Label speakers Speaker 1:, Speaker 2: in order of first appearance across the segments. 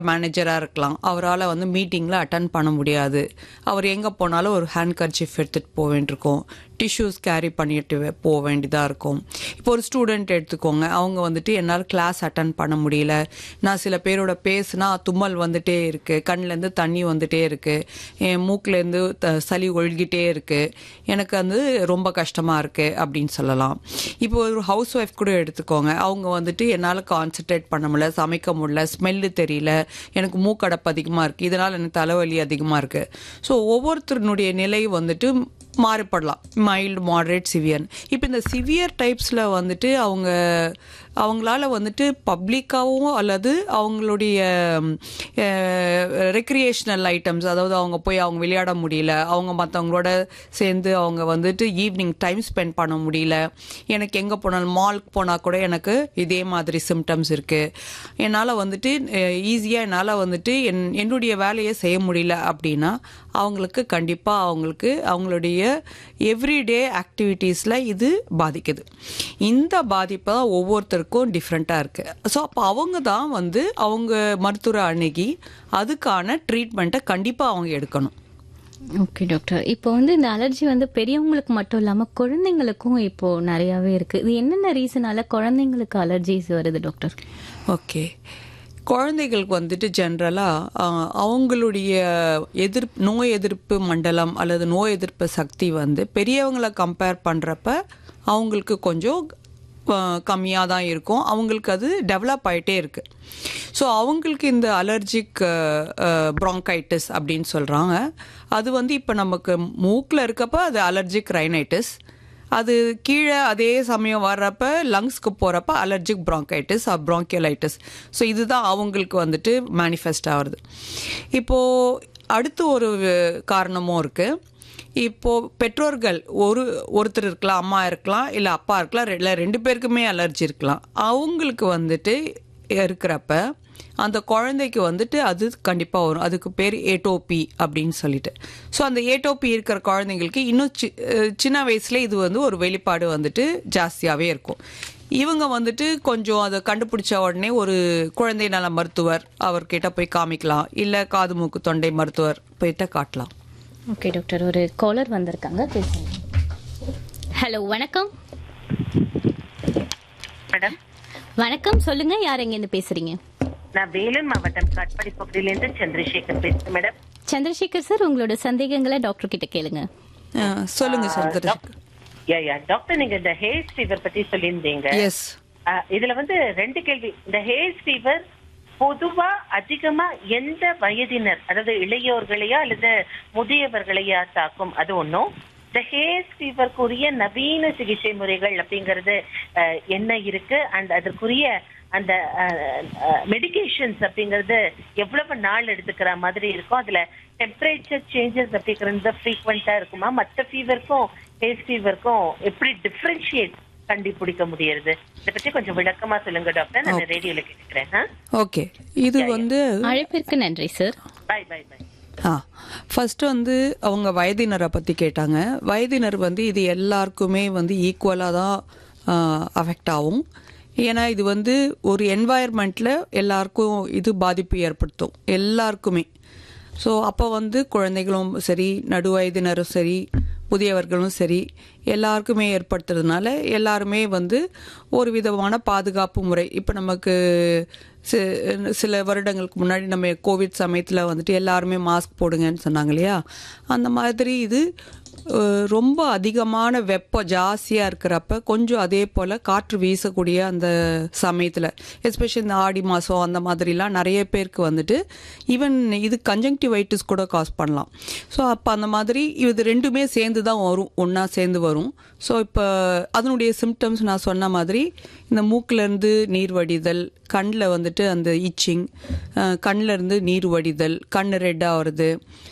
Speaker 1: மேனேஜராக இருக்கலாம் அவரால் வந்து மீட்டிங்கில் அட்டன் பண்ண முடியாது அவர் எங்கே போனாலும் ஒரு ஹேண்ட் கர்ச்சிஃப் எடுத்துகிட்டு போக வேண்டியிருக்கும் டிஷ்யூஸ் கேரி பண்ணிட்டு வே- போக வேண்டியதாக இருக்கும் இப்போ ஒரு ஸ்டூடெண்ட் எடுத்துக்கோங்க அவங்க வந்துட்டு என்னால் கிளாஸ் அட்டன் பண்ண முடியல நான் சில பேரோட பேசுனா தும்மல் வந்துட்டே இருக்குது கண்ணிலேருந்து தண்ணி வந்துட்டே இருக்குது என் மூக்குலேருந்து த சளி ஒழுகிட்டே இருக்குது எனக்கு வந்து ரொம்ப கஷ்டமாக இருக்குது அப்படின்னு சொல்லலாம் இப்போ ஒரு ஹவுஸ் ஒய்ஃப் கூட எடுத்துக்கோங்க அவங்க வந்துட்டு என்னால் கான்சென்ட்ரேட் பண்ண முடியல சமைக்க முடியல ஸ்மெல்லு தெரியல எனக்கு மூக்கடப்பு அதிகமாக இருக்குது இதனால் எனக்கு தலைவலி அதிகமாக இருக்குது ஸோ ஒவ்வொருத்தருனுடைய நிலை வந்துட்டு மாறுபடலாம் மைல்டு மாடரேட் சிவியர் இப்போ இந்த சிவியர் டைப்ஸில் வந்துட்டு அவங்க அவங்களால வந்துட்டு பப்ளிக்காகவும் அல்லது அவங்களுடைய ரெக்ரியேஷனல் ஐட்டம்ஸ் அதாவது அவங்க போய் அவங்க விளையாட முடியல அவங்க மற்றவங்களோட சேர்ந்து அவங்க வந்துட்டு ஈவினிங் டைம் ஸ்பெண்ட் பண்ண முடியல எனக்கு எங்கே போனாலும் மால்க்கு போனால் கூட எனக்கு இதே மாதிரி சிம்டம்ஸ் இருக்குது என்னால் வந்துட்டு ஈஸியாக என்னால் வந்துட்டு என் என்னுடைய வேலையை செய்ய முடியல அப்படின்னா அவங்களுக்கு கண்டிப்பாக அவங்களுக்கு அவங்களுடைய எவ்ரிடே ஆக்டிவிட்டீஸில் இது பாதிக்குது இந்த பாதிப்பு தான் ஒவ்வொருத்தருக்கும் டிஃப்ரெண்ட்டாக இருக்குது ஸோ அப்போ அவங்க தான் வந்து அவங்க மருத்துவரை அணுகி அதுக்கான ட்ரீட்மெண்ட்டை கண்டிப்பாக அவங்க எடுக்கணும்
Speaker 2: ஓகே டாக்டர் இப்போ வந்து இந்த அலர்ஜி வந்து பெரியவங்களுக்கு மட்டும் இல்லாம குழந்தைங்களுக்கும் இப்போ நிறையவே இருக்கு இது என்னென்ன ரீசனால குழந்தைங்களுக்கு அலர்ஜிஸ் வருது டாக்டர்
Speaker 1: ஓகே குழந்தைகளுக்கு வந்துட்டு ஜென்ரலாக அவங்களுடைய எதிர்ப்பு நோய் எதிர்ப்பு மண்டலம் அல்லது நோய் எதிர்ப்பு சக்தி வந்து பெரியவங்களை கம்பேர் பண்ணுறப்ப அவங்களுக்கு கொஞ்சம் கம்மியாக தான் இருக்கும் அவங்களுக்கு அது டெவலப் ஆகிட்டே இருக்குது ஸோ அவங்களுக்கு இந்த அலர்ஜிக் ப்ராங்கைட்டிஸ் அப்படின்னு சொல்கிறாங்க அது வந்து இப்போ நமக்கு மூக்கில் இருக்கப்ப அது அலர்ஜிக் ரைனைட்டிஸ் அது கீழே அதே சமயம் வர்றப்ப லங்ஸ்க்கு போகிறப்ப அலர்ஜிக் ப்ராங்கைட்டிஸ் ப்ராங்கியலைட்டிஸ் ஸோ இதுதான் அவங்களுக்கு வந்துட்டு மேனிஃபெஸ்ட் ஆகுறது இப்போது அடுத்து ஒரு காரணமும் இருக்குது இப்போது பெற்றோர்கள் ஒரு ஒருத்தர் இருக்கலாம் அம்மா இருக்கலாம் இல்லை அப்பா இருக்கலாம் இல்லை ரெண்டு பேருக்குமே அலர்ஜி இருக்கலாம் அவங்களுக்கு வந்துட்டு இருக்கிறப்ப அந்த குழந்தைக்கு வந்துட்டு அது கண்டிப்பாக வரும் அதுக்கு பேர் ஏட்டோபி அப்படின்னு சொல்லிட்டு ஸோ அந்த ஏட்டோபி இருக்கிற குழந்தைங்களுக்கு இன்னும் சி அஹ் சின்ன வயசுல இது வந்து ஒரு வெளிப்பாடு வந்துட்டு ஜாஸ்தியாகவே இருக்கும் இவங்க வந்துட்டு கொஞ்சம் அதை கண்டுபிடிச்ச உடனே ஒரு குழந்தை நல மருத்துவர் அவர்கிட்ட போய் காமிக்கலாம் இல்லை காது மூக்கு தொண்டை மருத்துவர் போயிட்ட காட்டலாம்
Speaker 2: ஓகே டாக்டர் ஒரு காலர் வந்திருக்காங்க பேசுங்க ஹலோ வணக்கம்
Speaker 3: மேடம்
Speaker 2: வணக்கம் சொல்லுங்க யார் எங்க இருந்து பேசுறீங்க
Speaker 3: நான் வேலூர் மாவட்டம் காட்பாடி பகுதியிலிருந்து சந்திரசேகர் பேசுறேன் மேடம்
Speaker 2: சந்திரசேகர் சார் உங்களோட சந்தேகங்களை டாக்டர் கிட்ட கேளுங்க
Speaker 1: அஹ் சொல்லுங்க சந்திரசேகர்
Speaker 3: யா யா டாக்டர் நீங்க இந்த ஹேஸ் ஃபீவர் பத்தி சொல்லியிருந்தீங்க
Speaker 1: எஸ்
Speaker 3: ஆ, இதுல வந்து ரெண்டு கேள்வி இந்த ஹேஸ் ஃபீவர் பொதுவா அதிகமா எந்த வயதினர் அதாவது இளையோர்களையா அல்லது முதியவர்களையா தாக்கும் அது ஒண்ணும் இந்த ஹேஸ் ஃபீவருக்குரிய நவீன சிகிச்சை முறைகள் அப்படிங்கறது அஹ், என்ன இருக்கு அண்ட் அதற்குரிய அந்த மெடிகேஷன்ஸ் அப்படிங்கறது எவ்வளவு நாள் எடுத்துக்கிற மாதிரி இருக்கும் அதுல டெம்பரேச்சர் சேஞ்சஸ் அப்படிங்கிறது ஃப்ரீக்வெண்டா இருக்குமா மற்ற ஃபீவருக்கும் ஹேஸ் ஃபீவருக்கும் எப்படி டிஃபரன்ஷியேட் கண்டுபிடிக்க முடியறது இதை பத்தி கொஞ்சம் விளக்கமா சொல்லுங்க டாக்டர் நான் ரேடியோல கேட்டுக்கிறேன்
Speaker 1: ஓகே இது வந்து
Speaker 2: அழைப்பிற்கு நன்றி சார்
Speaker 3: பாய் பாய் பாய்
Speaker 1: ஆ ஃபர்ஸ்ட் வந்து அவங்க வயதினரை பற்றி கேட்டாங்க வயதினர் வந்து இது எல்லாருக்குமே வந்து ஈக்குவலாக தான் அஃபெக்ட் ஆகும் ஏன்னா இது வந்து ஒரு என்வாயர்மெண்ட்டில் எல்லாருக்கும் இது பாதிப்பு ஏற்படுத்தும் எல்லாருக்குமே ஸோ அப்போ வந்து குழந்தைகளும் சரி நடுவயதினரும் சரி முதியவர்களும் சரி எல்லாருக்குமே ஏற்படுத்துறதுனால எல்லாருமே வந்து ஒரு விதமான பாதுகாப்பு முறை இப்போ நமக்கு சி- சில வருடங்களுக்கு முன்னாடி நம்ம கோவிட் சமயத்தில் வந்துட்டு எல்லாருமே மாஸ்க் போடுங்கன்னு சொன்னாங்க இல்லையா அந்த மாதிரி இது அஹ், ரொம்ப அதிகமான வெப்பம் ஜாஸ்தியாக இருக்கிறப்ப கொஞ்சம் அதே போல் காற்று வீசக்கூடிய அந்த சமயத்தில் எஸ்பெஷலி இந்த ஆடி மாதம் அந்த மாதிரிலாம் நிறைய பேருக்கு வந்துட்டு ஈவன் இது கன்ஜங்டிவைட்டிஸ் கூட காஸ் பண்ணலாம் ஸோ அப்போ அந்த மாதிரி இது ரெண்டுமே சேர்ந்து தான் வரும் ஒன்றா சேர்ந்து வரும் ஸோ இப்போ அதனுடைய சிம்டம்ஸ் நான் சொன்ன மாதிரி இந்த மூக்கிலேருந்து நீர் வடிதல் கண்ணில் வந்துட்டு அந்த இச்சிங் கண்ணில் இருந்து நீர் வடிதல் கண் ரெட்டாக வருது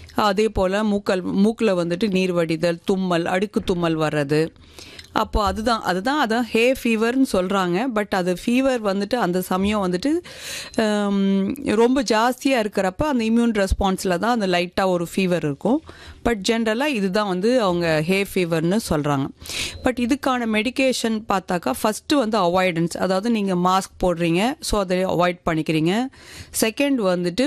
Speaker 1: அதே போல் மூக்கல் மூக்கில் வந்துட்டு நீர் வடிதல் தும்மல் அடுக்கு தும்மல் வர்றது அப்போ அதுதான் அதுதான் அதான் ஹே ஃபீவர்னு சொல்கிறாங்க பட் அது ஃபீவர் வந்துட்டு அந்த சமயம் வந்துட்டு ஹம், ரொம்ப ஜாஸ்தியாக இருக்கிறப்ப அந்த இம்யூன் ரெஸ்பான்ஸில் தான் அந்த லைட்டாக ஒரு ஃபீவர் இருக்கும் பட் ஜென்ரலாக இதுதான் வந்து அவங்க ஹே ஃபீவர்னு சொல்கிறாங்க பட் இதுக்கான மெடிகேஷன் பார்த்தாக்கா ஃபஸ்ட்டு வந்து அவாய்டன்ஸ் அதாவது நீங்கள் மாஸ்க் போடுறீங்க ஸோ அதை அவாய்ட் பண்ணிக்கிறீங்க செகண்ட் வந்துட்டு